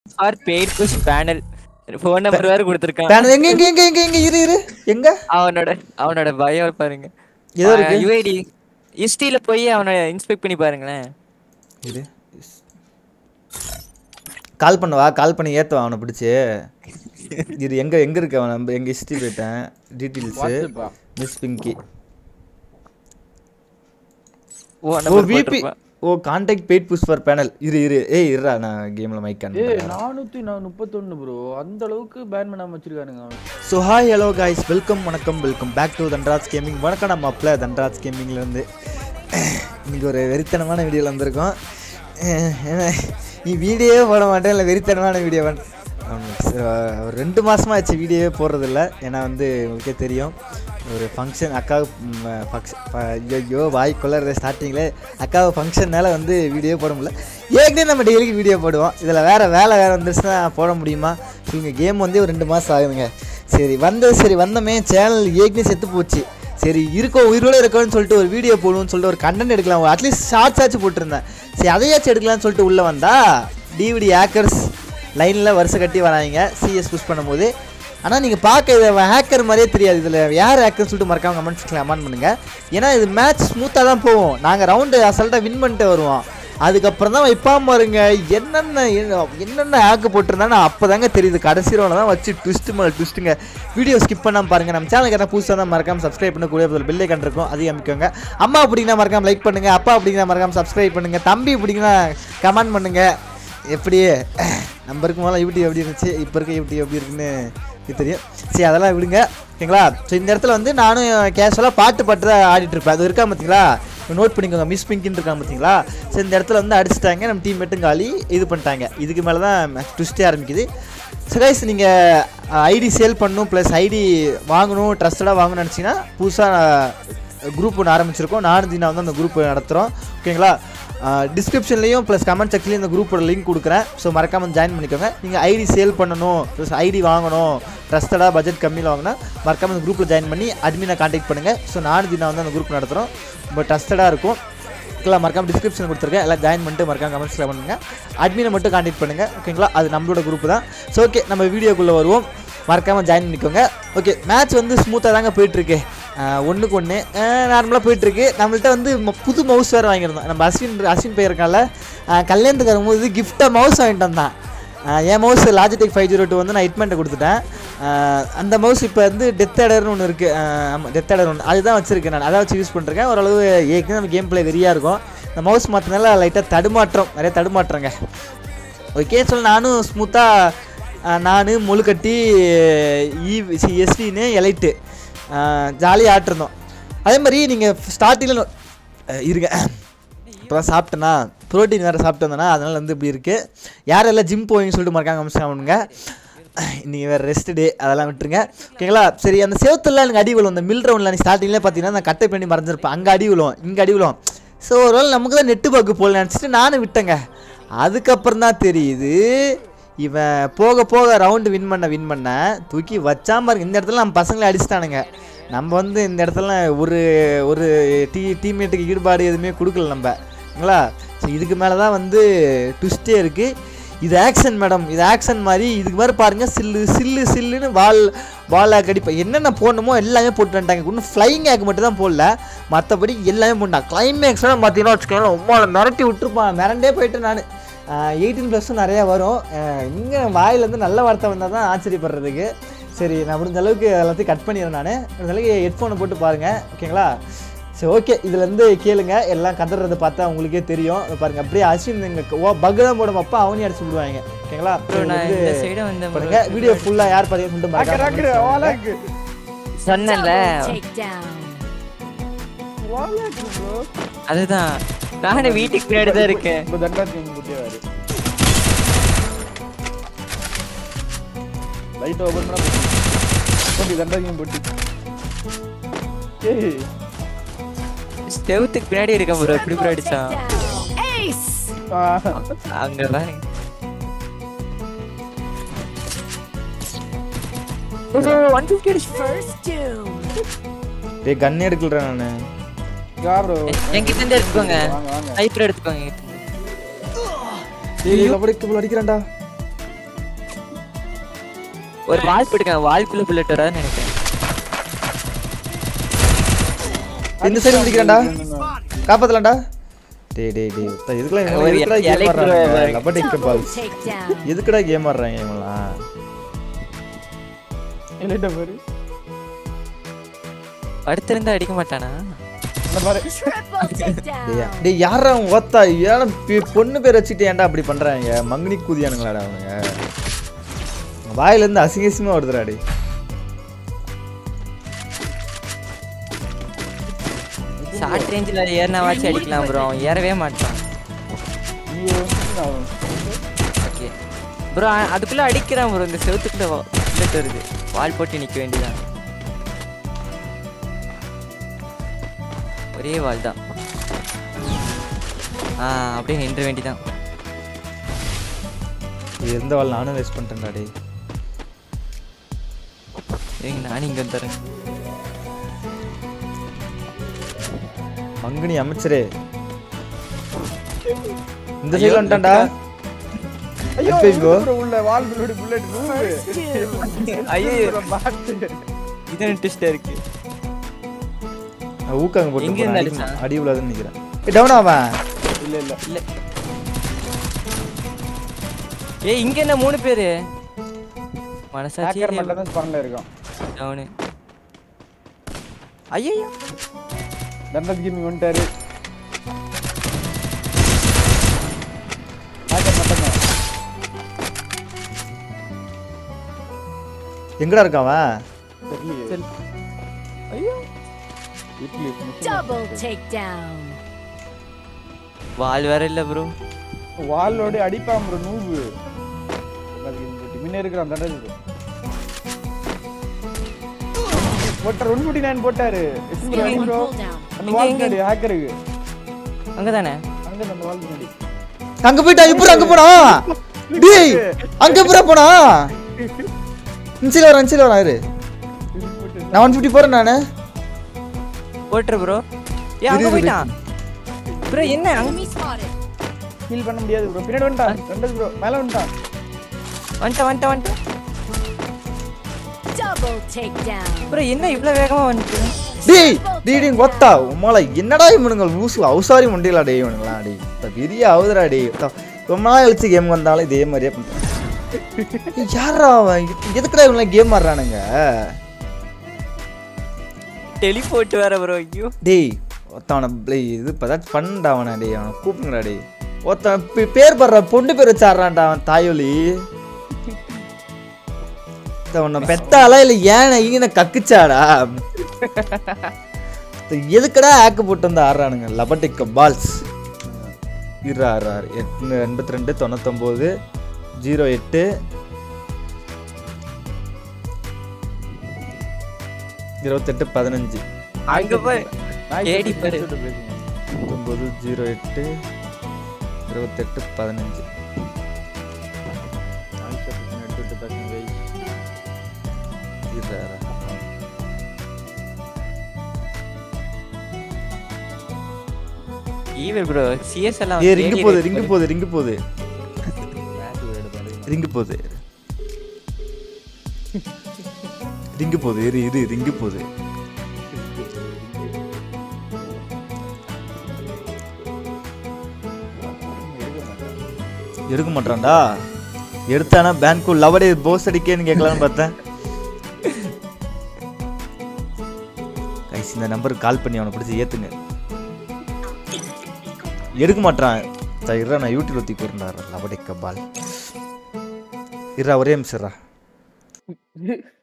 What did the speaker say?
For paid push panel phone number வேற கொடுத்துருக்கான் banner எங்க எங்க எங்க எங்க எங்க இரு இரு எங்க அவனோட அவனோட பயோ பாருங்க ஏதோ இருக்கு. யுஐடி ஹிஸ்டரியில போய் அவனை இன்ஸ்பெக்ட் பண்ணி பாருங்களேன் இரு கால் பண்ணவா கால் பண்ணி ஏத்துவா அவனை பிடிச்சி இது எங்க எங்க இருக்கு அவன் நம்ம எங்க ஹிஸ்டரி போயிட்டேன் டீட்டெயில்ஸ் வாட்ஸ்அப்பா? Miss Pinky oh oh number VP போட்டிருப்பான். Oh contact paid push for panel இரு இரு ஏய் இருடா நான் கேம்ல மைக் ஏய் கான் நானூத்தி நான் முப்பத்தொன்னு ப்ரோ அந்த அளவுக்கு பேன் பண்ணாம வச்சிருக்கானுங்க அவன் so hi hello guys welcome வணக்கம் welcome back to Dhanraj gaming வணக்கம் நம்ம அப்ல தன்ராஜ் கேமிங்லேருந்து இன்னைக்கு ஒரு வெறித்தனமான வீடியோவில் வந்திருக்கோம் அஹ் ஏன்னா, நீ வீடியோவே போட மாட்டேன் இல்லை வெறித்தனமான வீடியோ பண்ண ஒரு ரெண்டு மாசமா ஆச்சு வீடியோவே போடுறதில்ல ஏன்னா வந்து உங்களுக்கே தெரியும் ஒரு ஃபங்க்ஷன் அக்காவுக்கு ஃபங்க்ஷன் ஐயோ வாய் கொள்ளறது ஸ்டார்டிங்கில் அக்காவை ஃபங்க்ஷன்னால வந்து வீடியோ போட முடியல ஏற்கனவே நம்ம டெய்லிக்கு வீடியோ போடுவோம் இதில் வேறு வேலை வேறு வந்துருச்சுன்னா போட முடியுமா இவங்க கேம் வந்து ஒரு ரெண்டு மாதம் ஆகுதுங்க சரி வந்தது சரி வந்தமே சேனல் ஏற்கனவே செத்து போச்சு சரி இருக்கோம் உயிரோட இருக்கோம்னு சொல்லிட்டு ஒரு வீடியோ போடுவோம்னு சொல்லிட்டு ஒரு கண்டென்ட் எடுக்கலாம் அட்லீஸ்ட் ஷார்ட்ஸ் ஆச்சு போட்டிருந்தேன் சரி அதையாச்சும் எடுக்கலாம்னு சொல்லிட்டு உள்ளே வந்தா டிவிடி ஹேக்கர்ஸ் லைனில் வருஷம் கட்டி வராங்க சிஎஸ் புஷ் பண்ணும்போது ஆனால் நீங்கள் பார்க்க இது ஹேக்கர் மாதிரியே தெரியாது இதில் யார் ஹேக்கர்னு சொல்லிட்டு மறக்காம கமெண்ட் செக்ஷனில் கமெண்ட் பண்ணுங்கள் ஏன்னா இது மேட்ச் ஸ்மூத்தாக தான் போகும் நாங்கள் ரவுண்டு அசல்ட்டாக வின் பண்ணிட்டு வருவோம் அதுக்கப்புறம் தான் வைப்பாம பாருங்க என்னென்ன என்ன- என்னென்ன ஹேக்கு போட்டிருந்தானோ அப்போ தாங்க தெரியுது கடைசி ரோல தான் வச்சு ட்விஸ்ட் மேலே ட்விஸ்ட்டுங்க வீடியோ ஸ்கிப் பண்ணாம பாருங்க நம்ம சேனலுக்கு எதாவது புதுசாக தான் மறக்காம சப்ஸ்கிரைப் பண்ண கூட பெல்லை கண்டிருக்கும் அதையும் அமைக்கோங்க அம்மா அப்படிங்கன்னா மறக்காம லைக் பண்ணுங்க அப்பா அப்படிங்கன்னா மறக்காம சப்ஸ்கிரைப் பண்ணுங்க தம்பி அப்படிங்கன்னா கமெண்ட் பண்ணுங்க எப்படி நம்பருக்கு முதல்ல யூடியூப் எப்படி இருந்துச்சு இப்போ இருக்க யூடியூப் எப்படி இருக்குன்னு எனக்கு தெரியும் சரி அதெல்லாம் விடுங்க ஓகேங்களா ஸோ இந்த இடத்துல வந்து நானும் கேஷுவலாக பாட்டு பாட்டு தான் ஆடிட்டு இருப்பேன் அது இருக்கா பார்த்தீங்களா நோட் பண்ணிக்கோங்க மிஸ் பிங்கின்னு இருக்காங்க பார்த்தீங்களா ஸோ இந்த இடத்துல வந்து அடிச்சிட்டாங்க நம்ம டீம் மட்டும் காலி இது பண்ணிட்டாங்க இதுக்கு மேலே தான் ட்விஸ்டே ஆரம்பிக்குது ஸோ கைஸ் நீங்கள் ஐடி சேல் பண்ணணும் ப்ளஸ் ஐடி வாங்கணும் ட்ரஸ்டடாக வாங்கணும்னு நினச்சிங்கன்னா புதுசாக குரூப் ஒன்று ஆரம்பிச்சிருக்கோம் நானும் தீனா வந்து அந்த குரூப் நடத்துகிறோம் ஓகேங்களா டிஸ்கிரிப்ஷன்லேயும் ப்ளஸ் கமெண்ட் செக்லேயும் இந்த குரூப்போட லிங்க் கொடுக்குறேன் ஸோ மறக்காமல் ஜாயின் பண்ணிக்கோங்க நீங்கள் ஐடி சேல் பண்ணணும் ப்ளஸ் ஐடி வாங்கணும் ட்ரஸ்டடாக பட்ஜெட் கம்மியில் வாங்கினா மறக்காமல் இந்த குரூப்பில் ஜாயின் பண்ணி அட்மினை காண்டாக்ட் பண்ணுங்கள் ஸோ நானும் தீனா வந்து அந்த குரூப் நடத்துகிறோம் ரொம்ப ட்ரஸ்டடாக இருக்கும் ஓகேங்களா மறக்காம டிஸ்கிரிப்ஷன் கொடுத்துருக்கேன் எல்லாம் ஜாயின் பண்ணிட்டு மறக்காம கமெண்ட்ஸில் பண்ணுங்க அட்மினை மட்டும் காண்டாக்ட் பண்ணுங்க ஓகேங்களா அது நம்மளோட குரூப் தான் ஸோ ஓகே நம்ம வீடியோக்குள்ளே வருவோம் மறக்காம ஜாயின் பண்ணிக்கோங்க ஓகே மேட்ச் வந்து ஸ்மூத்தாக தாங்க போயிட்டுருக்கு ஒன்றுக்கு ஒன்று நார்மலாக போயிட்டுருக்கு நம்மள்ட்ட வந்து ம- புது மவுஸ் வேறு வாங்கியிருந்தோம் நம்ம அஸ்வின் அஸ்வின் போயிருக்கால கல்யாணத்துக்கு வரும்போது கிஃப்டாக மவுஸ் வாங்கிட்டு வந்தான் ஆஹ் என் mouse Logitech five zero two வந்து நான் ஹிட்மெண்ட்டை கொடுத்துட்டேன் ஆஹ் அந்த மவுஸ் இப்போ வந்து டெத் அடர்னு ஒன்று இருக்குது ஆமாம் டெத் அடர் ஒன்று அதுதான் வச்சிருக்கேன் நான் அதை வச்சு யூஸ் பண்ணிருக்கேன் ஓரளவு ஏற்கனவே நம்ம கேம் பிளே வெறியாக இருக்கும் இந்த மவுஸ் மாற்றினால லைட்டாக தடுமாற்றம் நிறைய தடுமாற்றங்க ஓகே சொல்ல நானும் ஸ்மூத்தாக நான் முழுக்கட்டி ஈ எஸ்வின்னு எலைட்டு ஜாலியாக ஆட்டிருந்தோம் அதே மாதிரி நீங்கள் ஸ்டார்டிங்கில் இருங்க இப்போ தான் சாப்பிட்டேன்னா ப்ரோட்டீன் வேறு சாப்பிட்டு வந்தேன்னா அதனால் வந்து இப்படி இருக்குது யாரெல்லாம் ஜிம் போவீங்கன்னு சொல்லிட்டு மறக்காம கமெண்ட்ஸ் பண்ணுங்க இன்றைக்கி வேறு ரெஸ்ட் டே அதெல்லாம் விட்டுருங்க ஓகேங்களா சரி அந்த செவத்துல எனக்கு அடி விழும் அந்த மில் ரவுண்டில் நீ ஸ்டார்டிங்லேயே பார்த்தீங்கன்னா நான் கட்டை பண்ணி மறைஞ்சிருப்பேன் அங்கே அடி விழும் இங்கே அடி விழும் ஸோ ஒருவேளை நமக்கு தான் நெட்டு பக்கு போல நினச்சிட்டு நானும் விட்டேங்க அதுக்கப்புறம் தான் தெரியுது இவன் போக போக ரவுண்டு வின் பண்ண வின் பண்ண தூக்கி வச்சாம பாருங்க இந்த இடத்துல நம்ம பசங்களை அடிச்சிட்டானுங்க நம்ம வந்து இந்த இடத்துல ஒரு ஒரு டீ டீம்மேட்டுக்கு ஈடுபாடு எதுவுமே கொடுக்கல நம்ம ங்களா ஸோ இதுக்கு மேலே தான் வந்து ட்விஸ்டே இருக்குது இது ஆக்ஷன் மேடம் இது ஆக்ஷன் மாதிரி இதுக்கு மாதிரி பாருங்கள் சில்லு சில்லு சில்லுன்னு வால் வால் ஆக் அடிப்பேன் என்னென்ன போடணுமோ எல்லாமே போட்டு வந்துட்டாங்க இன்னும் ஃப்ளைங் ஆக் மட்டும் தான் போடல மற்றபடி எல்லாமே போட்டான் கிளைமேக்ஸ்லாம் பார்த்தீங்கன்னா வச்சுக்கோங்களேன் உமால மிரட்டி விட்டுருப்பான் மிரண்டே போயிட்டு நான் எயிட்டீன் ப்ளஸும் நிறையா வரும் இங்கே வாயிலேருந்து நல்ல வார்த்தை வந்தால் தான் ஆச்சரியப்படுறதுக்கு சரி நான் முடிஞ்ச அளவுக்கு எல்லாத்தையும் கட் பண்ணிடுறேன் நான் முடிஞ்ச அளவுக்கு ஹெட்ஃபோனை போட்டு பாருங்கள் ஓகேங்களா சரி ஓகே இதுலேருந்து கேளுங்க எல்லாம் கதறதை பார்த்தா உங்களுக்கே தெரியும் இதை பாருங்க அப்படியே அஸ்வின் இங்கே ஓ பக் தான் போடும் அப்போ அவனையும் அடிச்சு விடுவாங்க ஓகேங்களா bro, நான் இந்த side வந்தேன் bro. பண்ணுங்க வீடியோ ஃபுல்லாக யார் பார்த்தீங்கன்னு சொல்லிட்டு ராக்கு, ராக்கு, மறக்காம வாலாக்கு. சொன்னேன்ல Takedown. வாலாக்கு bro. அதுதான் நானே வீட்டுக்கு பின்னாடி தான் இருக்கேன் இப்ப தண்டராஜ் gang குட்டியா வாரு. Light open பண்ணா போதும். போட்டி, தண்டராஜ் gang போட்டி. ஏய், ஸ்டெவுத்துக்கு பின்னாடி இருக்கேன் ப்ரோ எப்படி ப்ரோ அடிச்சான் Takedown. Ace. ஆ, அங்க பாருங்க ஒன் ஃபிஃப்டி அடிச்சு First doom. டேய் கன் எடுக்கலடா நான் இங்க வா bro. என்கிட்ட இருந்து எடுத்துக்கோங்க வாங்க, வாங்க. ஹைப்பர் எடுத்துக்கோங்க என்கிட்ட இருந்து. டேய் இல்ல படி அடிக்கிறான்டா ஒரு வால்ப் எடுக்கேன் வால்குள்ள புல்லட் வராதுன்னு நினைக்கிறேன் இந்த சைடு முடிக்கிறேன்டா காப்பாத்தலாம்டா டேய் டேய் டேய் உத்தா, இதுக்குலாம் இவங்க ஒரு எதுக்குடா கேம் electro ஆடுறாங்க bag. லபடிக்க Double பால்ஸ் takedown. எதுக்குடா கேம் ஆடுறாங்க இவங்கலாம் இல்லைட்ட பாரு அடுத்திருந்தா அடிக்க மாட்டானா அந்த பாரு Triple takedown. டேய் டேய் யாரா அவன் ஓத்தா ஏன்னா பி- பொண்ணு பேர் வச்சுட்டு ஏன்டா அப்படி பண்றாங்க மங்கினி கூதியானுங்களாடா அவனுங்க வாயில இருந்து அசிங்க அசிங்கமா வருதுடா டேய் ஷார்ட் ரேஞ்சில் ஏறினாவாச்சும் அடிக்கலாம் ப்ரோ அவன் ஏறவே மாட்டான் நீ வந்து நான் ஓகே ப்ரோ அதுக்குள்ள அடிக்கிறான் ப்ரோ இந்த செவத்துக்குள்ள புல்லட் வருது வால் போட்டு நிக்க வேண்டியதான் ஒரே வால் தான் ஆ அப்படியே நின்ற வேண்டியதான் இது எந்த வாழ் நானும் வேஸ்ட் பண்ணிட்டேன்டா டேய் ஏங்க நானும் இங்க வந்துடுறேன் மங்கினி அமைச்சரே இந்த சைடுல வந்துட்டான்டா ஐயோ ஐயோ. bro, உள்ள வால் புல்லட் புல்லட் நூறு ஐயோ பாத்து இது இன்ட்ரெஸ்டா இருக்கு நான் ஊக்காங்க போட்டு எங்க இருந்து போறேன். அடிச்சான்? அடி விழாதுன்னு நினைக்கிறேன் ஏய் டவுன் அவன் இல்ல இல்ல இல்ல ஏய் இங்க என்ன மூணு பேரு மனசாட்சி ஹேக்கர் மட்டும் தான் ஸ்பான்ல இருக்கான் டவுனு ஐயோ தண்டஸ் கேமிங் வந்துட்டாரு ஹேக்கர் மட்டும் தான் எங்கடா இருக்கான் அவன் தெரியலையே ஐயோ இட்லி Double takedown. வால் வேற இல்ல ப்ரோ வாலோட அடிப்பான் ப்ரோ நூவு முன்ன இருக்கிறான் தண்டஸ் போட்டார் ஒன் ஃபிஃப்டி நைன் போட்டாரு எத்தனை One ப்ரோ pull down. அந்த வால் பின்னாடி ஹேக்கருக்கு அங்கதானே அங்க அந்த வால் பின்னாடி அங்க போயிட்டா இப்ப அங்க போனா டேய் அங்க எப்படா போனா இன்சில வரேன் இன்சில வரேன் இரு நான் ஒன் ஃபிஃப்டி போறேன் நானு போட்டுரு ப்ரோ ஏ அங்க இரு, இரு. போயிட்டான் ப்ரோ என்ன அங்க Enemy spotted. ஹீல் பண்ண முடியாது ப்ரோ பின்னாடி வந்துட்டான் தண்டஸ் ப்ரோ மேல வந்துட்டான் வந்துட்ட வந்துட்ட வந்துட்ட Double takedown. ப்ரோ என்ன இவ்வளவு வேகமா வந்துட்டு டேய் டேய் டேய் கொத்தா உமால என்னடா இவனுங்க லூசு அவசாரி மண்டிலா டேய் இவனுங்களா டேய் இப்ப பெரிய ஆகுதுடா டேய் ஒத்தா, ரொம்ப நாள் கழிச்சு கேம் வந்தாலும் இதே மாதிரியே பண்றான் ஏய், யார்ரா அவன் எ- எதுக்குடா இவங்க கேம் ஆடுறானுங்க டெலிபோர்ட் வேற ப்ரோ ஐயோ டேய் ஒருத்தவனை டேய் இது இப்போ ஏதாச்சும் பண்ணடா அவனை டேய் அவனை கூப்பிடுங்கடா டேய் ஒருத்தன் பே- பேர் படுற பொண்ணு பேர் வச்சாடுறான்டா அவன் தாயொலி உன்னை பெத்தாளா இல்லை ஏன் ஈன கக்குச்சாடா எதுக்குடா ஆக்கு போட்டு வந்து ஆடுறானுங்க லபட்டிக்க பால்ஸ் இரு ஆறு ஆறு எட்டு எண்பத்தி ரெண்டு தொண்ணூத்தொம்போது ஜீரோ எட்டு இருபத்தெட்டு பதினஞ்சு அங்க போய் தேடி பாரு பத்தொம்பது ஜீரோ எட்டு இருபத்தெட்டு பதினஞ்சு இரு, இரு. ஈவல் ப்ரோ சிஎஸ் எல்லாம் ஏய் ரிங்கு தேடி போகுது இருக்கு ரிங்கு பாரு. போகுது ரிங்கு போகுது ரிங்கு போகுது ரிங்கு போகுது இரு இரு ரிங்கு போகுது எடுக்க மாட்டான்டா எடுத்தானா பேங்க்கு லவடே போஸ் அடிக்கேன்னு கேட்கலான்னு பார்த்தேன் கைஸ் இந்த நம்பருக்கு கால் பண்ணி அவனை பிடிச்சி ஏத்துங்க எடுக்க மாட்டான் சரி இருடா நான் யூடியூப்ல தூக்கி போறேன்டா லவடே கபால் இருடா ஒரே நிமிஷம் இருடா.